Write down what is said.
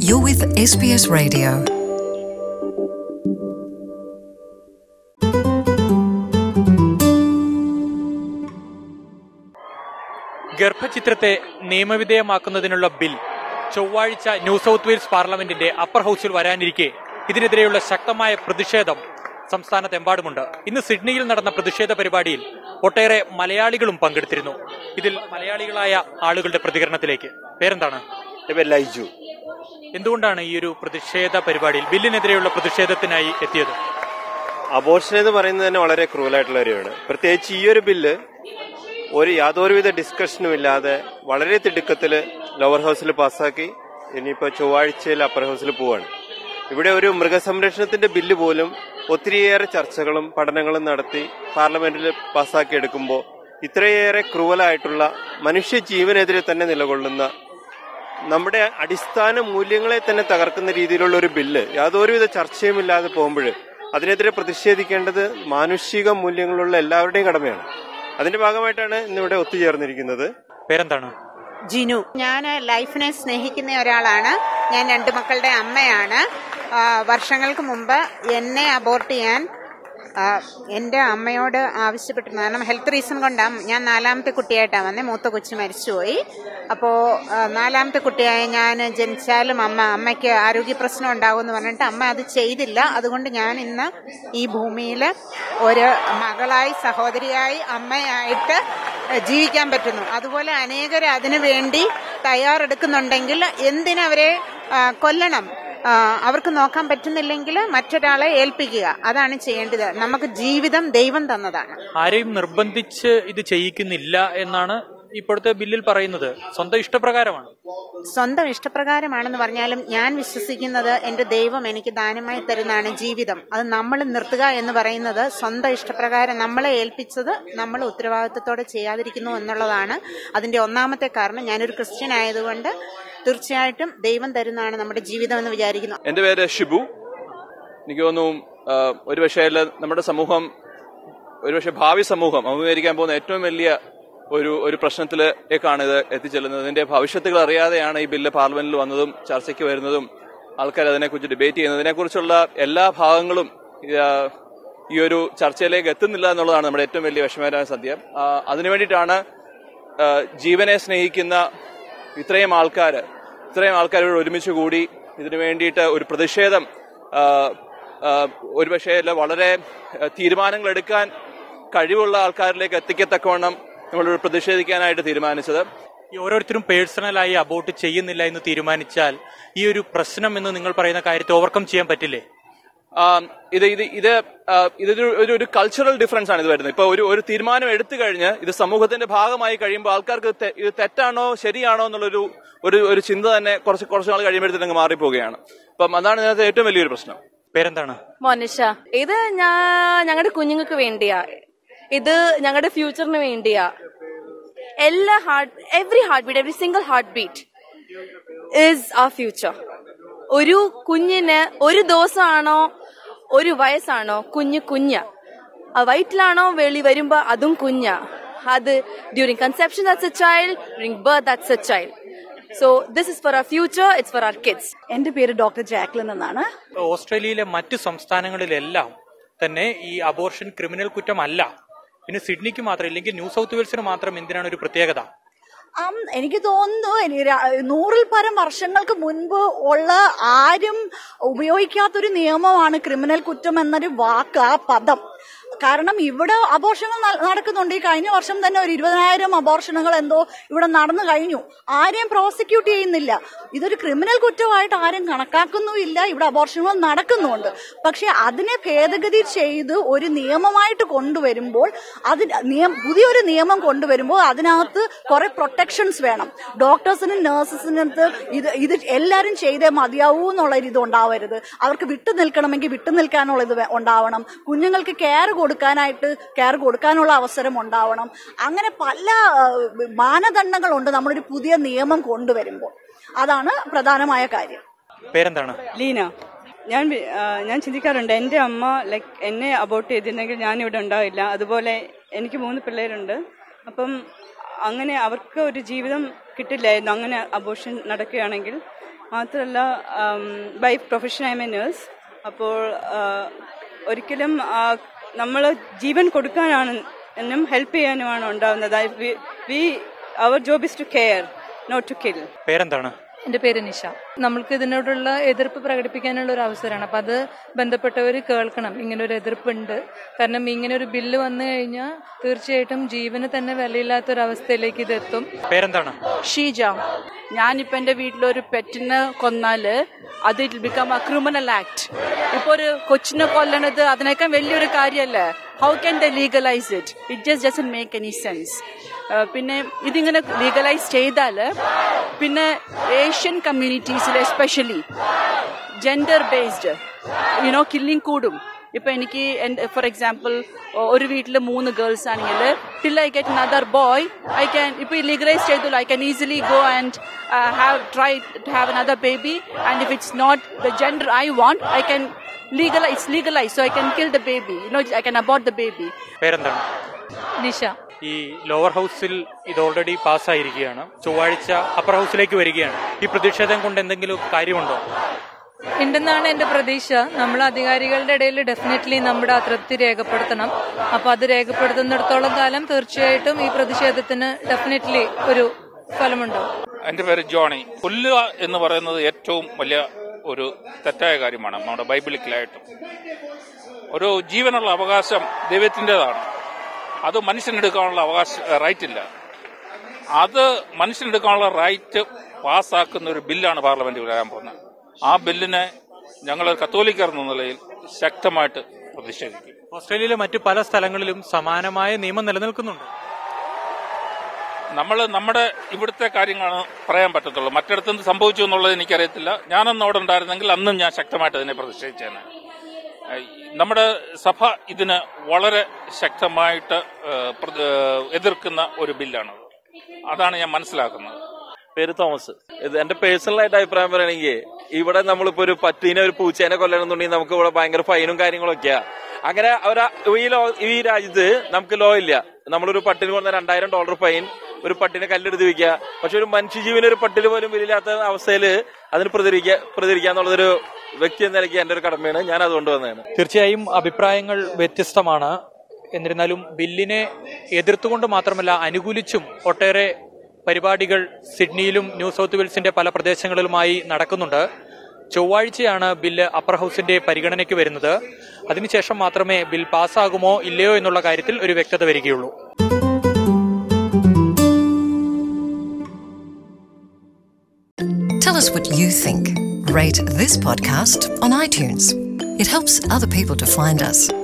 You're with SBS Radio. ഗർഭചിത്രത്തെ നിയമവിധേയമാക്കുന്നതിനുള്ള bill ചൊവ്വാഴ്ച ന്യൂ സൗത്ത് വെയിൽസ് പാർലമെന്റിന്റെ അപ്പർ ഹൌസിൽ വരാനിരിക്കെ ഇതിനെതിരെയുള്ള ശക്തമായ പ്രതിഷേധം സംസ്ഥാനത്തെമ്പാടുമുണ്ട് ഇന്ന് സിഡ്നിയിൽ നടന്ന പ്രതിഷേധ പരിപാടിയിൽ ഒട്ടേറെ മലയാളികളും പങ്കെടുത്തിരുന്നു ഇതിൽ മലയാളികളായ ആളുകളുടെ പ്രതികരണത്തിലേക്ക് പേരെന്താണ് എൻ്റെ പേര് ലൈജു എന്തുകൊണ്ടാണ് ഈ ഒരു പ്രതിഷേധ പരിപാടിയിൽ ബില്ലിനെതിരെയുള്ള പ്രതിഷേധത്തിനായി എത്തിയത് അബോർഷൻ എന്ന് പറയുന്നത് തന്നെ വളരെ ക്രൂവലായിട്ടുള്ള കാര്യമാണ് പ്രത്യേകിച്ച് ഈ ഒരു ബില്ല് ഒരു യാതൊരുവിധ ഡിസ്കഷനും ഇല്ലാതെ വളരെ തിടുക്കത്തിൽ ലോവർ ഹൗസിൽ പാസ്സാക്കി ഇനിയിപ്പോൾ ചൊവ്വാഴ്ചയിൽ അപ്പർ ഹൗസിൽ പോവാണ് ഇവിടെ ഒരു മൃഗസംരക്ഷണത്തിന്റെ ബില്ല് പോലും ഒത്തിരിയേറെ ചർച്ചകളും പഠനങ്ങളും നടത്തി പാർലമെന്റിൽ പാസ്സാക്കി എടുക്കുമ്പോൾ ഇത്രയേറെ ക്രൂവലായിട്ടുള്ള മനുഷ്യ ജീവനെതിരെ തന്നെ നിലകൊള്ളുന്ന നമ്മുടെ അടിസ്ഥാന മൂല്യങ്ങളെ തന്നെ തകർക്കുന്ന രീതിയിലുള്ള ഒരു ബില്ല് യാതൊരുവിധ ചർച്ചയുമില്ലാതെ പോകുമ്പോൾ അതിനെതിരെ പ്രതിഷേധിക്കേണ്ടത് മാനുഷിക മൂല്യങ്ങളുള്ള എല്ലാവരുടെയും കടമയാണ് അതിന്റെ ഭാഗമായിട്ടാണ് ഇന്നിവിടെ ഒത്തുചേർന്നിരിക്കുന്നത് പേരെന്താണ് ജിനു ഞാൻ ലൈഫിനെ സ്നേഹിക്കുന്ന ഒരാളാണ് ഞാൻ രണ്ട് മക്കളുടെ അമ്മയാണ് ആ, വർഷങ്ങൾക്ക് മുമ്പ് എന്നെ അബോർട്ട് ചെയ്യാൻ ആ, എൻ്റെ അമ്മയോട് ആവശ്യപ്പെട്ടിരുന്നു കാരണം ഹെൽത്ത് റീസൺ കൊണ്ടാണ് ഞാൻ നാലാമത്തെ കുട്ടിയായിട്ടാണ് വന്നത് മൂത്ത കൊച്ചു മരിച്ചുപോയി അപ്പോൾ നാലാമത്തെ കുട്ടിയായ ഞാൻ ജനിച്ചാലും അമ്മ അമ്മയ്ക്ക് ആരോഗ്യ പ്രശ്നം ഉണ്ടാകുമെന്ന് പറഞ്ഞിട്ട് അമ്മ അത് ചെയ്തില്ല അതുകൊണ്ട് ഞാൻ ഇന്ന് ഈ ഭൂമിയിൽ ഒരു മകളായി സഹോദരിയായി അമ്മയായിട്ട് ജീവിക്കാൻ പറ്റുന്നു അതുപോലെ അനേകർ അതിനു വേണ്ടി തയ്യാറെടുക്കുന്നുണ്ടെങ്കിൽ എന്തിനവരെ ആ, കൊല്ലണം ആ, അവർക്ക് നോക്കാൻ പറ്റുന്നില്ലെങ്കിൽ മറ്റൊരാളെ ഏൽപ്പിക്കുക അതാണ് ചെയ്യേണ്ടത് നമുക്ക് ജീവിതം ദൈവം തന്നതാണ് ആരെയും നിർബന്ധിച്ച് ഇത് ചെയ്യിക്കുന്നില്ല എന്നാണ് ഇപ്പോഴത്തെ ബില്ലിൽ പറയുന്നത് സ്വന്തം ഇഷ്ടപ്രകാരമാണ് സ്വന്തം ഇഷ്ടപ്രകാരമാണെന്ന് പറഞ്ഞാലും ഞാൻ വിശ്വസിക്കുന്നത് എന്റെ ദൈവം എനിക്ക് ദാനമായി തരുന്നതാണ് ജീവിതം അത് നമ്മൾ നിർത്തുക എന്ന് പറയുന്നത് സ്വന്തം ഇഷ്ടപ്രകാരം നമ്മളെ ഏൽപ്പിച്ചത് നമ്മൾ ഉത്തരവാദിത്തത്തോടെ ചെയ്യാതിരിക്കുന്നു എന്നുള്ളതാണ് അതിന്റെ ഒന്നാമത്തെ കാരണം ഞാനൊരു ക്രിസ്ത്യൻ ആയതുകൊണ്ട് തീർച്ചയായിട്ടും ദൈവം തരുന്നതാണ് നമ്മുടെ ജീവിതം എന്ന് വിചാരിക്കുന്നു എന്റെ പേര് ഷിബു എനിക്ക് തോന്നുന്നു ആ, ഒരു പക്ഷേ നമ്മുടെ സമൂഹം ഒരുപക്ഷെ ഭാവി സമൂഹം അഭിമുഖീകരിക്കാൻ പോകുന്ന ഏറ്റവും വലിയ ഒരു ഒരു പ്രശ്നത്തിലേക്കാണ് ഇത് എത്തിച്ചെല്ലുന്നത് ഇതിന്റെ ഭവിഷ്യത്തുകൾ അറിയാതെയാണ് ഈ ബില്ല് പാർലമെന്റിൽ വന്നതും ചർച്ചയ്ക്ക് വരുന്നതും ആൾക്കാർ അതിനെക്കുറിച്ച് ഡിബേറ്റ് ചെയ്യുന്നത് ഇതിനെക്കുറിച്ചുള്ള എല്ലാ ഭാഗങ്ങളും ആ, ഈ ഒരു ചർച്ചയിലേക്ക് എത്തുന്നില്ല എന്നുള്ളതാണ് നമ്മുടെ ഏറ്റവും വലിയ വിഷമകരമായ സത്യം ആ, അതിനു വേണ്ടിയിട്ടാണ് ആ, ജീവനെ സ്നേഹിക്കുന്ന ഇത്രയും ആൾക്കാർ ഇത്രയും ആൾക്കാർ ഇവിടെ ഒരുമിച്ച് കൂടി ഇതിനു വേണ്ടിയിട്ട് ഒരു പ്രതിഷേധം ആ, ആ, ഒരുപക്ഷേ അല്ല വളരെ ആ, തീരുമാനങ്ങൾ എടുക്കാൻ കഴിവുള്ള ആൾക്കാരിലേക്ക് എത്തിക്കത്തക്കവണ്ണം നമ്മൾ പ്രതിഷേധിക്കാനായിട്ട് തീരുമാനിച്ചത് ഈ ഓരോരുത്തരും പേഴ്സണലായി അബോട്ട് ചെയ്യുന്നില്ല എന്ന് തീരുമാനിച്ചാൽ ഈ ഒരു പ്രശ്നം എന്ന് നിങ്ങൾ പറയുന്ന കാര്യത്തെ ഓവർകം ചെയ്യാൻ പറ്റില്ലേ ആ, ഇത് ഇത് ഇത് ആ, ഇതൊരു ഒരു ഒരു കൾച്ചറൽ ഡിഫറൻസ് ആണ് ഇത് വരുന്നത് ഇപ്പൊ ഒരു ഒരു തീരുമാനം എടുത്തു കഴിഞ്ഞ് ഇത് സമൂഹത്തിന്റെ ഭാഗമായി കഴിയുമ്പോൾ ആൾക്കാർക്ക് ഇത് തെ- ഇത് തെറ്റാണോ ശരിയാണോ എന്നുള്ളൊരു ഒരു ഒരു ചിന്ത തന്നെ കുറച്ച് കുറച്ച് നാൾ കഴിയുമ്പോഴത്തേക്ക് മാറിപ്പോവുകയാണ് അപ്പം അതാണ് ഇതിനകത്ത് ഏറ്റവും വലിയൊരു പ്രശ്നം പേരെന്താണ് മോനിഷ ഇത് ഞാൻ ഞങ്ങളുടെ കുഞ്ഞുങ്ങൾക്ക് വേണ്ടിയാ ഇത് ഞങ്ങളുടെ ഫ്യൂച്ചറിന് വേണ്ടിയാ എല്ലാ heart every heart beat every single heart beat is a future ഒരു കുഞ്ഞിന് ഒരു ദിവസമാണോ ഒരു വയസ്സാണോ കുഞ്ഞ് കുഞ്ഞ ആ വയറ്റിലാണോ വെളി വരുമ്പോ അതും കുഞ്ഞ അത് during conception that's a child during birth that's a child so this is for our future it's for our kids എന്റെ പേര് ഡോക്ടർ ജാക്ലിൻ എന്നാണ് ഓസ്ട്രേലിയയിലെ മറ്റ് സംസ്ഥാനങ്ങളിലെല്ലാം തന്നെ ഈ അബോർഷൻ ക്രിമിനൽ കുറ്റമല്ല പിന്നെ സിഡ്നിക്ക് മാത്രം ഇല്ലെങ്കിൽ ന്യൂ സൗത്ത് വെയിൽസിന് മാത്രം എന്തിനാണ് ഒരു പ്രത്യേകത ആം, എനിക്ക് തോന്നുന്നു എനിക്ക് ര- നൂറിൽ പരം വർഷങ്ങൾക്ക് മുൻപ് ഉള്ള ആരും ഉപയോഗിക്കാത്തൊരു നിയമമാണ് ക്രിമിനൽ കുറ്റം എന്നൊരു വാക്ക് ആ പദം കാരണം ഇവിടെ അബോർഷണങ്ങൾ ന- നടക്കുന്നുണ്ട് ഈ കഴിഞ്ഞ വർഷം തന്നെ ഒരു ഇരുപതിനായിരം അബോർഷണങ്ങൾ എന്തോ ഇവിടെ നടന്നു കഴിഞ്ഞു ആരെയും പ്രോസിക്യൂട്ട് ചെയ്യുന്നില്ല ഇതൊരു ക്രിമിനൽ കുറ്റമായിട്ട് ആരും കണക്കാക്കുന്നുമില്ല ഇവിടെ അബോർഷണങ്ങൾ നടക്കുന്നുണ്ട് പക്ഷെ അതിനെ ഭേദഗതി ചെയ്ത് ഒരു നിയമമായിട്ട് കൊണ്ടുവരുമ്പോൾ അതിന് നിയം പുതിയൊരു നിയമം കൊണ്ടുവരുമ്പോൾ അതിനകത്ത് കുറെ പ്രൊട്ടക്ഷൻസ് വേണം ഡോക്ടേഴ്സിനും നഴ്സസിനകത്ത് ഇത് ഇത് എല്ലാവരും ചെയ്തേ മതിയാവൂ എന്നുള്ള ഒരു ഇത് ഉണ്ടാവരുത് അവർക്ക് വിട്ടു നിൽക്കണമെങ്കിൽ വിട്ടു നിൽക്കാനുള്ള ഇത് വേ- ഉണ്ടാവണം കുഞ്ഞുങ്ങൾക്ക് കെയർ കൊടുക്കാനായിട്ട് കെയർ കൊടുക്കാനുള്ള അവസരം ഉണ്ടാവണം അങ്ങനെ പല ആ, മാനദണ്ഡങ്ങളുണ്ട് നമ്മളൊരു പുതിയ നിയമം കൊണ്ടുവരുമ്പോൾ അതാണ് പ്രധാനമായ കാര്യം പേരെന്താണ് ലീന ഞാൻ വി- ആ, ഞാൻ ചിന്തിക്കാറുണ്ട് എൻ്റെ അമ്മ ലൈക്ക് എന്നെ അബോട്ട് ചെയ്തിരുന്നെങ്കിൽ ഞാൻ ഇവിടെ ഉണ്ടാവില്ല അതുപോലെ എനിക്ക് മൂന്ന് പിള്ളേരുണ്ട് അപ്പം അങ്ങനെ അവർക്ക് ഒരു ജീവിതം കിട്ടില്ലായിരുന്നു അങ്ങനെ അബോഷൻ നടക്കുകയാണെങ്കിൽ മാത്രമല്ല by profession I am a nurse അപ്പോൾ ആ, ഒരിക്കലും നമ്മൾ ജീവൻ കൊടുക്കാനാണ് എന്നും ഹെൽപ്പ് ചെയ്യാനുമാണ് ഉണ്ടാവുന്നത് we our job is to care not to kill പേരെന്താണ് എൻ്റെ പേര് നിഷ നമ്മൾക്ക് ഇതിനോടുള്ള എതിർപ്പ് പ്രകടിപ്പിക്കാനുള്ള ഒരു അവസരമാണ് അപ്പം അത് ബന്ധപ്പെട്ടവർ കേൾക്കണം ഇങ്ങനെ ഒരു എതിർപ്പുണ്ട് കാരണം ഇങ്ങനെ ഒരു ബില്ല് വന്നു കഴിഞ്ഞാൽ തീർച്ചയായിട്ടും ജീവന് തന്നെ വിലയില്ലാത്തൊരവസ്ഥയിലേക്ക് ഇത് എത്തും പേരെന്താണ് ഷീജ ഞാനിപ്പോൾ എൻ്റെ വീട്ടിലൊരു പെറ്റിനെ കൊന്നാല് അത് it become a criminal act ഇപ്പോൾ ഒരു കൊച്ചിനെ കൊല്ലണത് അതിനേക്കാൾ വലിയൊരു കാര്യമല്ലേ how can they legalise it it just doesn't make any sense പിന്നെ ഇതിങ്ങനെ ലീഗലൈസ് ചെയ്താൽ പിന്നെ ഏഷ്യൻ കമ്മ്യൂണിറ്റീസിൽ especially gender based you know killing കൂടും ഇപ്പൊ എനിക്ക് ഫോർ എക്സാമ്പിൾ ഒരു വീട്ടിൽ മൂന്ന് ഗേൾസ് ആണെങ്കിൽ till I get another boy I can ഇപ്പൊ ലീഗലൈസ് ചെയ്തു I can easily go and have try to have another baby and if it's not the gender I want I can legalise legalise so I can kill the baby you know I can abort the baby പേരെന്താണ് നിഷ ഈ lower ഹൗസിൽ ഇത് already പാസ്സായിരിക്കുകയാണ് ചൊവ്വാഴ്ച upper ഹൗസിലേക്ക് വരികയാണ് ഈ പ്രതിഷേധം കൊണ്ട് എന്തെങ്കിലും കാര്യമുണ്ടോ ഉണ്ടെന്നാണ് എൻ്റെ പ്രതീക്ഷ നമ്മൾ അധികാരികളുടെ ഇടയിൽ ഡെഫിനറ്റ്ലി നമ്മുടെ അതൃപ്തി രേഖപ്പെടുത്തണം അപ്പോൾ അത് രേഖപ്പെടുത്തുന്നിടത്തോളം കാലം തീർച്ചയായിട്ടും ഈ പ്രതിഷേധത്തിന് ഡെഫിനറ്റ്ലി ഒരു ഫലമുണ്ടാവും എൻ്റെ പേര് ജോണി കൊല്ലുക എന്ന് പറയുന്നത് ഏറ്റവും വലിയ ഒരു തെറ്റായ കാര്യമാണ് നമ്മുടെ ബൈബിളിക്കലായിട്ടും ഒരു ജീവനുള്ള അവകാശം ദൈവത്തിൻ്റെതാണ് അത് മനുഷ്യനെടുക്കാനുള്ള അവകാശ റൈറ്റ് ഇല്ല അത് മനുഷ്യനെടുക്കാനുള്ള റൈറ്റ് പാസ്സാക്കുന്ന ഒരു ബില്ലാണ് പാർലമെന്റിൽ വരാൻ പോകുന്നത് ആ ബില്ലിനെ ഞങ്ങൾ കത്തോലിക്കർ എന്ന നിലയിൽ ശക്തമായിട്ട് പ്രതിഷേധിക്കും ഓസ്ട്രേലിയയിലെ മറ്റു പല സ്ഥലങ്ങളിലും സമാനമായ നിയമം നിലനിൽക്കുന്നുണ്ട് നമ്മൾ നമ്മുടെ ഇവിടുത്തെ കാര്യങ്ങളാണ് പറയാൻ പറ്റത്തുള്ളൂ മറ്റിടത്ത് സംഭവിച്ചു എന്നുള്ളത് എനിക്കറിയത്തില്ല ഞാനന്ന് അവിടെ ഉണ്ടായിരുന്നെങ്കിൽ അന്നും ഞാൻ ശക്തമായിട്ട് അതിനെ പ്രതിഷേധിച്ചേനെ ഏഹ് നമ്മുടെ സഭ ഇതിന് വളരെ ശക്തമായിട്ട് ഏഹ് പ്രതി- ഏഹ് എതിർക്കുന്ന ഒരു ബില്ലാണ് അതാണ് ഞാൻ മനസ്സിലാക്കുന്നത് പേര് തോമസ് ഇത് എന്റെ പേഴ്സണൽ ആയിട്ട് അഭിപ്രായം പറയുകയാണെങ്കിൽ ഇവിടെ നമ്മളിപ്പോ ഒരു പറ്റീനെ ഒരു പൂച്ചേനെ കൊല്ലണമെന്നുണ്ടെങ്കിൽ നമുക്ക് ഇവിടെ ഭയങ്കര ഫൈനും കാര്യങ്ങളൊക്കെയാ അങ്ങനെ അവരാ ഈ ലോ ഈ രാജ്യത്ത് നമുക്ക് ലോ ഇല്ല നമ്മളൊരു പട്ടിന് കൊണ്ട രണ്ടായിരം ഡോളർ ഫൈൻ ഒരു പട്ടിനെ കല്ലെടുത്ത് വെക്കുക പക്ഷെ ഒരു മനുഷ്യജീവന് ഒരു പട്ടിന് പോലും വിലയില്ലാത്ത അവസ്ഥയിൽ അതിന് പ്രതികരിക്കുക പ്രതികരിക്കുക എന്നുള്ളതൊരു വ്യക്തി എന്ന നിലയ്ക്ക് എന്റെ ഒരു കടമയാണ് ഞാൻ അതുകൊണ്ട് വന്നതാണ് തീർച്ചയായും അഭിപ്രായങ്ങൾ വ്യത്യസ്തമാണ് എന്നിരുന്നാലും ബില്ലിനെ എതിർത്തുകൊണ്ട് മാത്രമല്ല അനുകൂലിച്ചും ഒട്ടേറെ പരിപാടികൾ സിഡ്നിയിലും ന്യൂ സൗത്ത് വെയിൽസിന്റെ പല പ്രദേശങ്ങളിലുമായി നടക്കുന്നുണ്ട് ചൊവ്വാഴ്ചയാണ് ബില്ല് അപ്പർ ഹൌസിന്റെ പരിഗണനയ്ക്ക് വരുന്നത് അതിനുശേഷം മാത്രമേ ബിൽ പാസ്സാകുമോ ഇല്ലയോ എന്നുള്ള കാര്യത്തിൽ ഒരു വ്യക്തത വരികയുള്ളൂ Tell us what you think. Rate this podcast on iTunes. It helps other people to find us.